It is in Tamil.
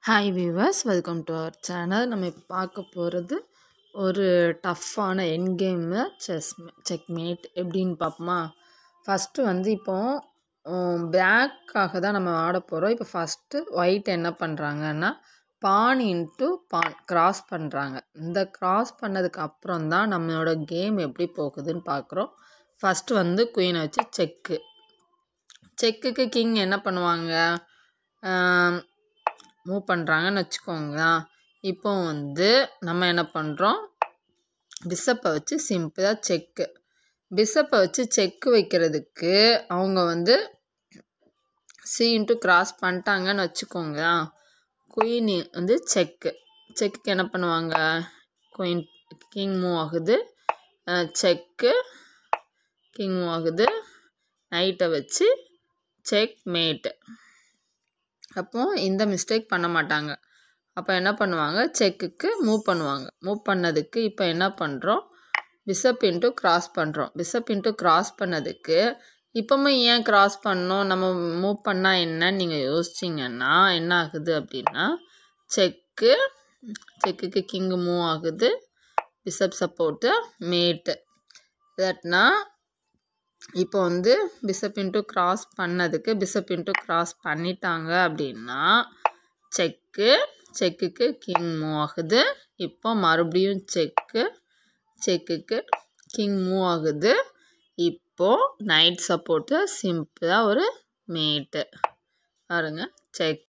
hi viewers welcome to our channel நம்ம இப்போ பார்க்க போகிறது ஒரு டஃப்பான என் கேமு செஸ் செக்மேட் எப்படின்னு பார்ப்போமா ஃபஸ்ட்டு வந்து இப்போ பிளாக்காக தான் நம்ம ஆட போகிறோம் இப்போ ஃபஸ்ட்டு ஒயிட் என்ன பண்ணுறாங்கன்னா பான் இன்ட்டு பான் கிராஸ் பண்ணுறாங்க இந்த கிராஸ் பண்ணதுக்கு அப்புறம் தான் நம்மளோட கேம் எப்படி போகுதுன்னு பார்க்குறோம் ஃபஸ்ட்டு வந்து குயினை வச்சு செக்கு செக்குக்கு கிங் என்ன பண்ணுவாங்க மூவ் பண்ணுறாங்கன்னு வச்சுக்கோங்களேன் இப்போ வந்து நம்ம என்ன பண்ணுறோம் பிஷப்பை வச்சு சிம்பிளாக செக்கு பிஷப்பை வச்சு செக்கு வைக்கிறதுக்கு அவங்க வந்து சி இன்ட்டு கிராஸ் பண்ணிட்டாங்கன்னு வச்சுக்கோங்களேன் குயின் வந்து செக்கு செக்குக்கு என்ன பண்ணுவாங்க குயின் கிங் மூவ் ஆகுது செக்கு கிங் மூவ் ஆகுது நைட்டை வச்சு செக் மேட்டு அப்போது இந்த மிஸ்டேக் பண்ண மாட்டாங்க அப்போ என்ன பண்ணுவாங்க செக்குக்கு மூவ் பண்ணுவாங்க மூவ் பண்ணதுக்கு இப்போ என்ன பண்ணுறோம் பிஷப் இன்ட்டு கிராஸ் பண்ணுறோம் பிஷப் இன்ட்டு கிராஸ் பண்ணதுக்கு இப்போவுமே ஏன் கிராஸ் பண்ணோம் நம்ம மூவ் பண்ணால் என்னன்னு நீங்கள் யோசிச்சிங்கன்னா என்ன ஆகுது அப்படின்னா செக்கு செக்குக்கு கிங்கு மூவ் ஆகுது பிஷப் சப்போர்ட்டு மேட்டு தட்னா இப்போ வந்து பிஷப் இன்ட்டு கிராஸ் பண்ணதுக்கு பிஷப் இன்ட்டு கிராஸ் பண்ணிட்டாங்க அப்படின்னா செக்கு செக்குக்கு கிங் மூவ் ஆகுது இப்போ மறுபடியும் செக்கு செக்குக்கு கிங் மூவ் ஆகுது இப்போது நைட் சப்போர்ட்டு சிம்பிளாக ஒரு மேட்டு பாருங்க செக்